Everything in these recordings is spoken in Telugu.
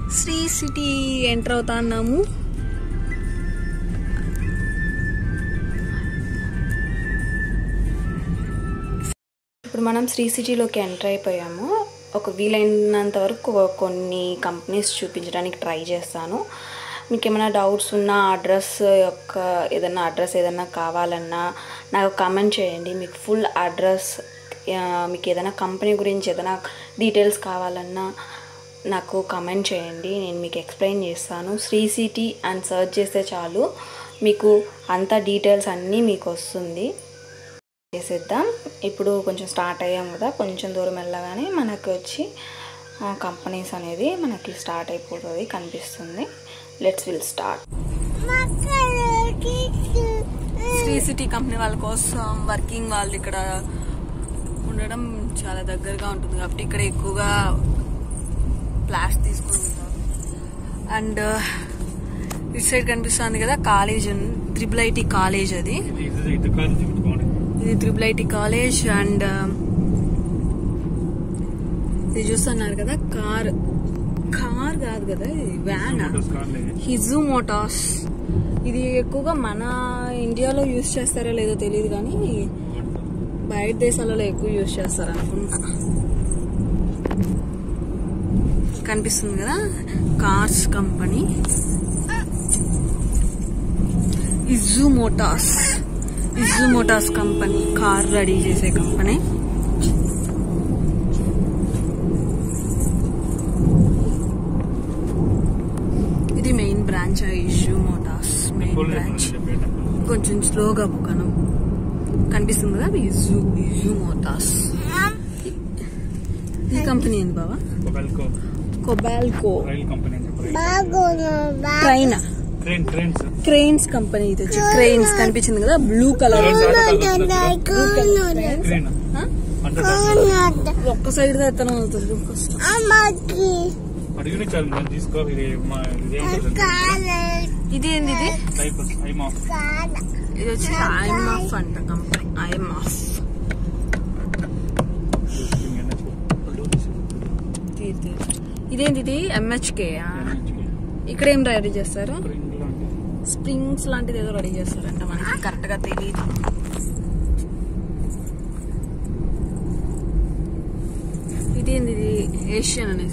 శ్రీ సిటీ ఎంటర్ అవుతా ఉన్నాము ఇప్పుడు మనం శ్రీ సిటీలోకి ఎంటర్ అయిపోయాము ఒక వీలైనంత వరకు కొన్ని కంపెనీస్ చూపించడానికి ట్రై చేస్తాను మీకు ఏమైనా డౌట్స్ ఉన్నా అడ్రస్ యొక్క ఏదైనా అడ్రస్ ఏదైనా కావాలన్నా నాకు కామెంట్ చేయండి మీకు ఫుల్ అడ్రస్ మీకు ఏదైనా కంపెనీ గురించి ఏదైనా డీటెయిల్స్ కావాలన్నా నాకు కమెంట్ చేయండి నేను మీకు ఎక్స్ప్లెయిన్ చేస్తాను శ్రీ సిటీ అని సెర్చ్ చేస్తే చాలు మీకు అంత డీటెయిల్స్ అన్నీ మీకు వస్తుంది చేసేద్దాం ఇప్పుడు కొంచెం స్టార్ట్ అయ్యాం కదా కొంచెం దూరం వెళ్ళగానే మనకి వచ్చి కంపెనీస్ అనేది మనకి స్టార్ట్ అయిపోతుంది కనిపిస్తుంది let's will start Sri City company వాళ్ళ కోసం వర్కింగ్ వాళ్ళు ఇక్కడ ఉండడం చాలా దగ్గరగా ఉంటుంది కాబట్టి ఇక్కడ ఎక్కువగా క్లాస్ తీసుకుంటారు అండ్ ఇటు సైడ్ కనిపిస్తుంది కదా కాలేజ్ త్రిబుల్ ఐటీ కాలేజ్ అది ఇది త్రిబుల్ ఐటీ కాలేజ్ అండ్ ఇది చూస్తున్నారు కదా కార్ కార్ కాదు కదా ఇది వ్యాన్ హిజు మోటార్స్ ఇది ఎక్కువగా మన ఇండియాలో యూజ్ చేస్తారో లేదో తెలియదు కానీ బయట దేశాలలో ఎక్కువ యూజ్ చేస్తారు అనుకుంటా కనిపిస్తుంది కదా cars company Isuzu motors Isuzu motors company car ready చేసే కంపెనీ ఇది main branch Isuzu motors main branch కొంచెం స్లోగా బుక్కను కనిపిస్తుంది కదా ఇజు ఇజు మోటార్స్ ఈ కంపెనీ ఏంది బావా కొబాల్కో ట్రైన్ క్రెయిన్స్ కంపెనీ ఇది వచ్చి క్రెయిన్స్ కనిపించింది కదా బ్లూ కలర్ ఒక్క సైడ్ ఎత్తనం అవుతుంది కష్టం అడిగిన చాలు మనం తీసుకో ఇది మా- ఇదేముంటుంది ఇది ఏంది ఇది టైప్ ఐమా ఇది వచ్చి ఐఎంఎఫ్ అంట కంపెనీ ఐఎంఎఫ్ ఇదేంటి ఇది ఎంహెచ్కే ఇక్కడ ఏం రెడీ చేస్తారు స్ప్రింగ్స్ లాంటిది ఏదో రెడీ చేస్తారంట మనకి కరెక్ట్ గా తెలియదు ఇదేంది ఇది ఏషియన్ అనేసి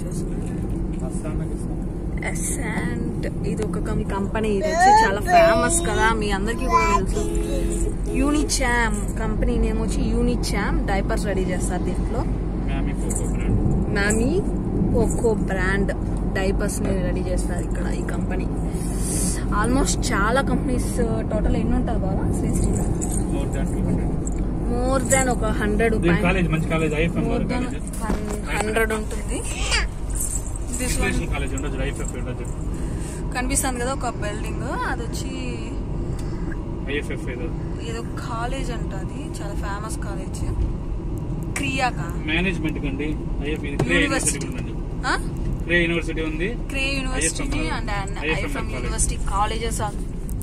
ఎసెంట్ ఇది ఒక కంపెనీ ఇది వచ్చి చాలా ఫేమస్ కదా మీ అందరికీ కూడా తెలుసు యూనిచామ్ కంపెనీ నేమ్ వచ్చి యూనిచామ్ డైపర్స్ రెడీ చేస్తారు దీంట్లో మ్యామీ పోకో బ్రాండ్ డైపర్స్ ని రెడీ చేస్తారు ఇక్కడ ఈ కంపెనీ ఆల్మోస్ట్ చాలా కంపెనీస్ టోటల్ ఎన్ని ఉంటుంది బాగా శ్రీశ్రీలో మోర్ దాన్ ఒక హండ్రెడ్ కాలేజ్ మంచి college IFM more than hundred ఉంటుంది This one కాలేజ్ ఉండొచ్చు ఐఎఫ్ఎఫ్ ఉండొచ్చు కనిపిస్తుంది కదా ఒక బిల్డింగ్ అది వచ్చి ఐఎఫ్ఎఫ్ ఏదో ఏదో కాలేజ్ అంట అది చాలా ఫేమస్ కాలేజ్ క్రియాక మేనేజ్మెంట్ కండి ఐఎఫ్ ఇది క్రే యూనివర్సిటీ యూనివర్సిటీ ఉందండి క్రే యూనివర్సిటీ ఉంది Krea university IFM and IFM IFM college. University colleges are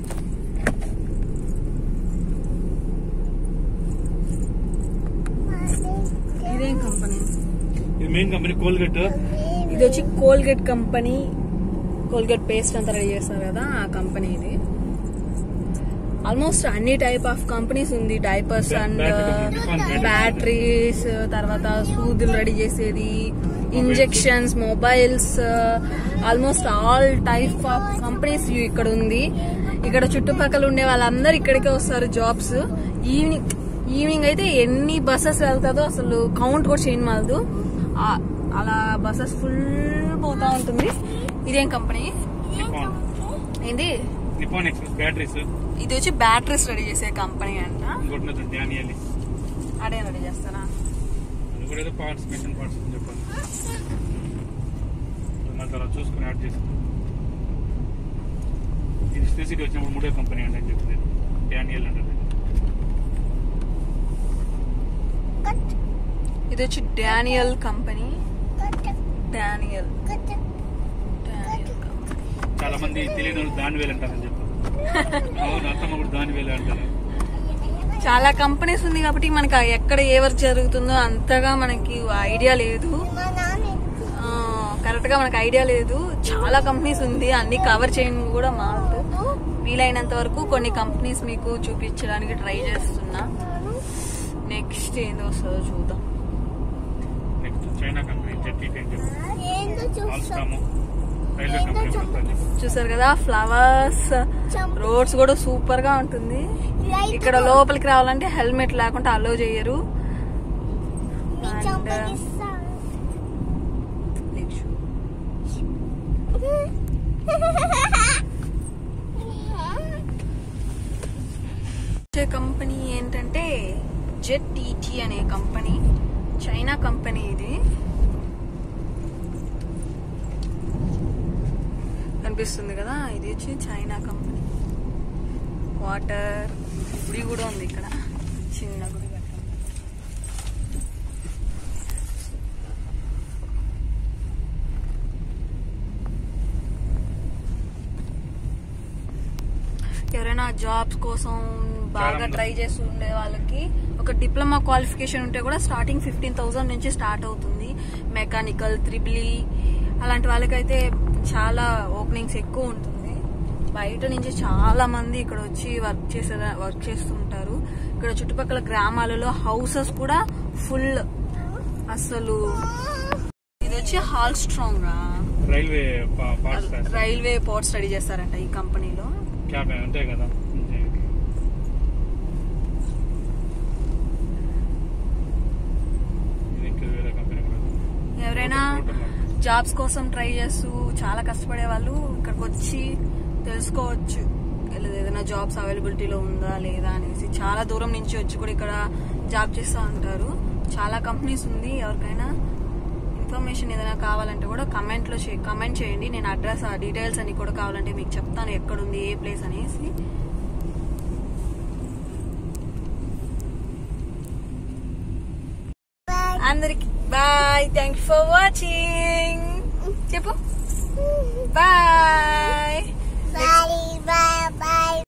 ఇదేం కంపెనీ ఇది మెయిన్ కంపెనీ కోల్గేట్ ఇది వచ్చి కోల్గేట్ కంపెనీ కోల్గేట్ పేస్ట్ అంతా రెడీ చేస్తారు కదా ఆ కంపెనీ ఇది ఆల్మోస్ట్ అన్ని టైప్ ఆఫ్ కంపెనీస్ ఉంది డైపర్స్ Ba- అండ్ battery company, different battery batteries తర్వాత సూదులు రెడీ చేసేది injections mobiles almost all type of companies ఇక్కడ ఉంది ఇక్కడ చుట్టుపక్కల ఉండే వాళ్ళందరూ ఇక్కడికే వస్తారు జాబ్స్ ఈవినింగ్ ఈవినింగ్ అయితే ఎన్ని బస్సెస్ వెళ్తుందో అసలు కౌంట్ కూడా చేయని మాలదు ఆ- అలా బస్సెస్ ఫుల్ పోతా ఉంటుంది ఇదేం కంపెనీ నిపాన్ ఏంది నిపాన్ ఎక్స్ప్రెస్ బ్యాటరీస్ ఇది వచ్చి బ్యాటరీస్ రెడీ చేసే కంపెనీ అంట ఇంకోటి ఉన్నది డానియల్ అడే రెడీ చేస్తానా అది కూడా ఏదో పార్ట్స్ మెషిన్ పార్ట్స్ అని చెప్పాలి మళ్ళీ తర్వాత చూసుకుని యాడ్ చేస్తాం ఇది శ్రీ సిటీ వచ్చినప్పుడు మూడో కంపెనీ అండి అని చెప్పింది డానియల్ అంటే ఇది వచ్చి Daniel company Daniel Daniel company చాలా మంది తెలియని వాళ్ళు దానివేలు అంటారని చెప్పారు అవును అత్తమ్మ కూడా దానివేలు అంటారు చాలా కంపెనీస్ ఉంది కాబట్టి మనకి ఎక్కడ ఏ వర్క్ జరుగుతుందో అంతగా మనకి ఐడియా లేదు ఆ, కరెక్ట్ గా మనకు ఐడియా లేదు చాలా కంపెనీస్ ఉంది అన్ని కవర్ చేయడం కూడా మాల్ట్ వీలైనంత వరకు కొన్ని కంపెనీస్ మీకు చూపించడానికి ట్రై చేస్తున్నా నెక్స్ట్ ఏందో వస్తుందో చూద్దాం నెక్స్ట్ చైనా కంపెనీ జెట్టి టెంజిల్ ఏందో చూస్తాం ఆల్స్టాము రైల్వే కంపెనీ కూడా వస్తుంది చూసారు కదా ఫ్లవర్స్ రోడ్స్ కూడా సూపర్ గా ఉంటుంది ఇక్కడ లోపలికి రావాలంటే హెల్మెట్ లేకుండా అలో చేయరు And, చంపగిస్తా next. వచ్చే కంపెనీ ఏంటంటే జెట్ టీటీ అనే కంపెనీ చైనా కంపెనీ ఇది కనిపిస్తుంది కదా ఇది వచ్చి చైనా కంపెనీ వాటర్ గుడి కూడా ఉంది ఇక్కడ చిన్న గుడి కట్టారు. ఎవరైనా జాబ్స్ కోసం బాగా చాలా ట్రై చేస్తూ ఉండే వాళ్ళకి ఒక డిప్లొమా క్వాలిఫికేషన్ ఉంటే కూడా స్టార్టింగ్ ఫిఫ్టీన్ థౌసండ్ నుంచి స్టార్ట్ అవుతుంది మెకానికల్ త్రిబిలీ అలాంటి వాళ్ళకైతే చాలా ఓపెనింగ్స్ ఎక్కువ ఉంటుంది బయట నుంచి చాలా మంది ఇక్కడ వచ్చి వర్క్ చేసే వర్క్ చేస్తుంటారు ఇక్కడ చుట్టుపక్కల గ్రామాలలో హౌసెస్ కూడా ఫుల్ అసలు ఇది వచ్చి హాల్ స్ట్రాంగ్ రైల్వే పా- పార్ట్స్ రైల్వే పోర్ట్ స్టడీ చేస్తారంట ఈ కంపెనీలో క్యాబ్ అంతే కదా ఇది ఇంకా వేరే కంపెనీ కూడా ఉంది. ఎవరైనా Total market. జాబ్స్ కోసం ట్రై చేస్తూ చాలా కష్టపడే వాళ్ళు ఇక్కడికి వచ్చి తెలుసుకోవచ్చు లేదా ఏదైనా జాబ్స్ అవైలబిలిటీలో ఉందా లేదా అనేసి చాలా దూరం నుంచి వచ్చి కూడా ఇక్కడ జాబ్ చేస్తూ ఉంటారు చాలా కంపెనీస్ ఉంది ఎవరికైనా ఇన్ఫర్మేషన్ ఏదైనా కావాలంటే కూడా కమెంట్ లో కమెంట్ చేయండి నేను అడ్రస్ ఆ డీటెయిల్స్ అన్ని కూడా కావాలంటే మీకు చెప్తాను ఎక్కడుంది ఏ ప్లేస్ అనేసి అందరికి bye thank you for watching చెప్పు బాయ్